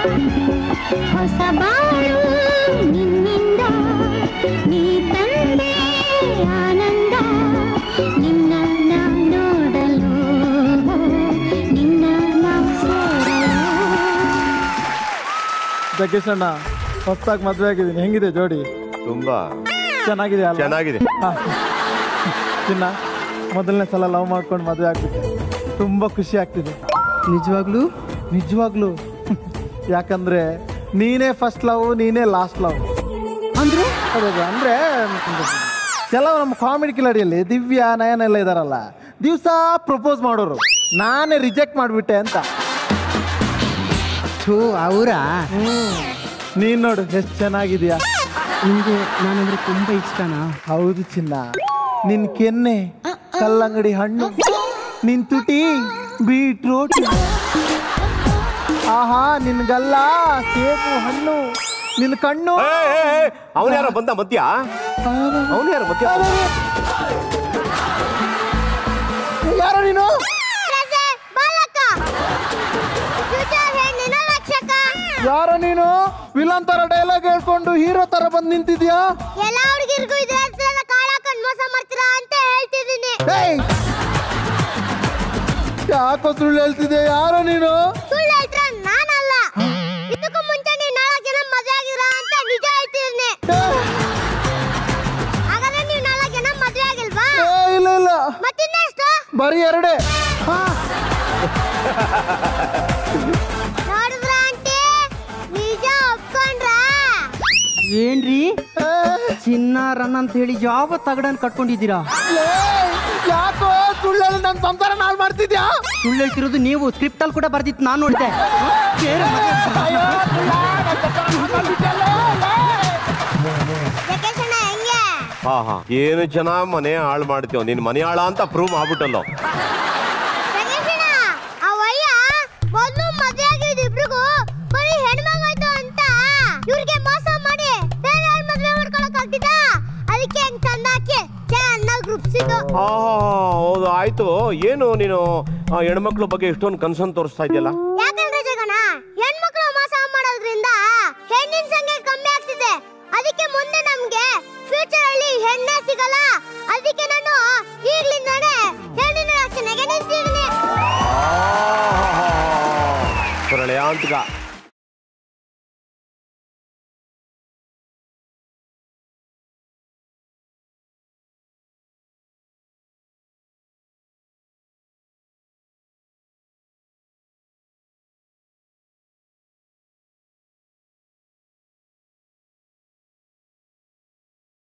ಹೊಸ ಬಾಳು ನಿನ್ನಿಂದ ನೀ ತಂದೆ ಆನಂದ ನಿನ್ನ ನಾ ನೋಡಲು ನಿನ್ನ ನಾ ಸೇರಲು ಜಗ್ಗೇಶ್ ಅಣ್ಣ ಹೊಸ್ದಾಗಿ ಮದುವೆ ಆಗಿದ್ದೀನಿ ಹೆಂಗಿದೆ ಜೋಡಿ ತುಂಬಾ ಚೆನ್ನಾಗಿದೆ ಅಲ್ಲ ಚೆನ್ನಾಗಿದೆ ಹಾ. ಚಿನ್ನ ಮೊದಲನೇ ಸಲ ಲವ್ ಮಾಡ್ಕೊಂಡು ಮದುವೆ ಆಗ್ಬಿಟ್ಟೆ ತುಂಬ ಖುಷಿ ಆಗ್ತಿದೆ ನಿಜವಾಗ್ಲೂ ನಿಜವಾಗ್ಲೂ ಯಾಕಂದ್ರೆ ನೀನೇ ಫಸ್ಟ್ ಲವ್ ನೀನೇ ಲಾಸ್ಟ್ ಲವ್ ಅಂದ್ರೆ ಅದೇ ಅದೇ. ಅಂದ್ರೆ ಕೆಲವು ನಮ್ಮ ಕಾಮಿಡಿ ಕಿಲಾಡಿಯಲ್ಲಿ ದಿವ್ಯಾ ನಯನ ಎಲ್ಲ ಇದಾರಲ್ಲ ದಿವಸ ಪ್ರಪೋಸ್ ಮಾಡೋರು ನಾನೇ ರಿಜೆಕ್ಟ್ ಮಾಡಿಬಿಟ್ಟೆ ಅಂತ ಥೂ ಅವರ ನೀನ್ ನೋಡು ಎಷ್ಟು ಚೆನ್ನಾಗಿದ್ಯಾ ನಿಮ್ಗೆ ನಾನಂದ್ರೆ ತುಂಬಾ ಇಷ್ಟನಾ ಹೌದು ಚಿನ್ನ ನಿನ್ ಕೆನ್ನೆ ಕಲ್ಲಂಗಡಿ ಹಣ್ಣು ನಿನ್ ತುಟಿ ಬೀಟ್ರೋಟ್ ಆಹಾ ನಿನ್ ಗಲ್ಲ ಸೇಬು ಹಣ್ಣು ನಿನ್ ಕಣ್ಣು ಅವನ ಯಾರೋ ಬಂದ ಮಧ್ಯ ಅವನು ಯಾರೋ ಮಧ್ಯ ಯಾರೋ ನೀನು ಬಾಲಕ ಫ್ಯೂಚರ್ ಹೆಣ್ಣಿನ ರಕ್ಷಕ ಯಾರೋ ನೀನು ವಿಲನ್ ತರ ಡೈಲಾಗ್ ಹೇಳ್ಕೊಂಡು ಹೀರೋ ತರ ಬಂದ್ ನಿಂತಿದ್ಯಾ ಎಲ್ಲ ಹುಡುಗಿರ್ಗೂ ಇದ್ರ ಹತ್ರನ ಕಾಳ ಹಾಕೊಂಡ್ ಮೋಸ ಮಾಡ್ತೀರಾ ಅಂತ ಹೇಳ್ತಿದ್ದೀನಿ ಏಯ್! ಯಾಕೋ ಸುಳ್ಳು ಹೇಳ್ತಿದ್ಯಾ ಯಾರೋ ನೀನು ಸುಳ್ಳು ಹೇಳ್ತ್ರ ನಾನಲ್ಲ ಇದಕ್ಕೂ ಮುಂಚೆ ನೀವು ನಾಲ್ಕು ಜನ ಮದುವೆ ಆಗಿದ್ರ ಅಂತ ನಿಜ ಹೇಳ್ತಿದ್ದೀನಿ ಹಾಗಾದ್ರೆ ನೀವು ನಾಲ್ಕು ಜನ ಮದುವೆ ಆಗಿಲ್ವಾ ಏ, ಇಲ್ಲ ಇಲ್ಲ ಮತ್ತಿನ್ನೆಷ್ಟು ಬರೀ ಎರಡೇ ನೋಡಿದ್ರ ಆಂಟಿ ನಿಜ ಒಪ್ಕೊಂಡ್ರಾ ಏನ್ರಿ ಚಿನ್ನ ರನ್ ಅಂತ ಹೇಳಿ ಯಾವ ತಗಡನ್ ಕಟ್ಕೊಂಡಿದ್ದೀರಾ ಲೇ, ಯಾಕೋ ಸುಳ್ಳು ಹೇಳಿ ನನ್ನ ಸಂಸಾರ ನಾಳು ಮಾಡ್ತಿದ್ಯಾ ಸುಳ್ಳು ಹೇಳ್ತಿರೋದು ನೀವು ಸ್ಕ್ರಿಪ್ಟ್ ಅಲ್ಲಿ ಕೂಡ ಬರ್ದಿತ್ತು ನಾನು ನೋಡಿದೆ ಜಗೇಶಣ್ಣ ಹೆಂಗೆ ಹಾ ಹಾ ಏನು ಚೆನ್ನಾಗ್ ಮನೆ ಹಾಳು ಮಾಡ್ತೀವ ನಿನ್ ಮನೆ ಹಾಳ ಅಂತ ಪ್ರೂವ್ ಮಾಡ್ಬಿಟ್ಟಲ್ಲೋ ಜಗೇಶಣ್ಣ ಆ ವಯ್ಯ ಮೊದ್ಲು ಮದ್ವೆ ಆಗಿದ್ ಇಬ್ರಿಗೂ ಬರೀ ಹೆಣ್ಮಗಾಯ್ತು ಅಂತ ಇವ್ರಿಗೆ ಮೋಸ ಮಾಡಿ ಬೇರೆ ಮದ್ವೆ ಮಾಡ್ಕೊಳಕ್ ಆಗ್ತಿದ್ದ ಅದಕ್ಕೆ ಹಂಗ್ ತಂದ ಹಾಕಿ ಚೆನ್ನಾಗಿ ರುಬ್ಸಿದ್ದು ಹಾ ಹೌದು ಆಯ್ತು ಏನು ನೀನು ಆ ಹೆಣ್ಮಕ್ಳ ಬಗ್ಗೆ ಎಷ್ಟೊಂದು ಕನ್ಸನ್ ತೋರಿಸ್ತಾ ಇದೆಯಲ್ಲ ಯಾಕಂದ್ರೆ ಜಗಣ ಹೆಣ್ಮಕ್ಳು ಮೋಸ ಮಾಡೋದ್ರಿಂದ ಹೆಣ್ಣಿನ ಸಂಖ್ಯೆ ಕಮ್ಮಿ ಆಗ್ತಿದೆ ಅದಕ್ಕೆ ಮುಂದೆ ನಮ್ಗೆ ಫ್ಯೂಚರ್ ಅಲ್ಲಿ ಹೆಣ್ಣೆ ಸಿಗಲ್ಲ ಅದಕ್ಕೆ ನಾನು ಈಗ್ಲಿಂದಾನೇ ಹೆಣ್ಣಿನ ರಕ್ಷಣೆಗೆ ನಿಂತಿದ್ದೀನಿ ಸರಳೆ ಅಂತ್ಗ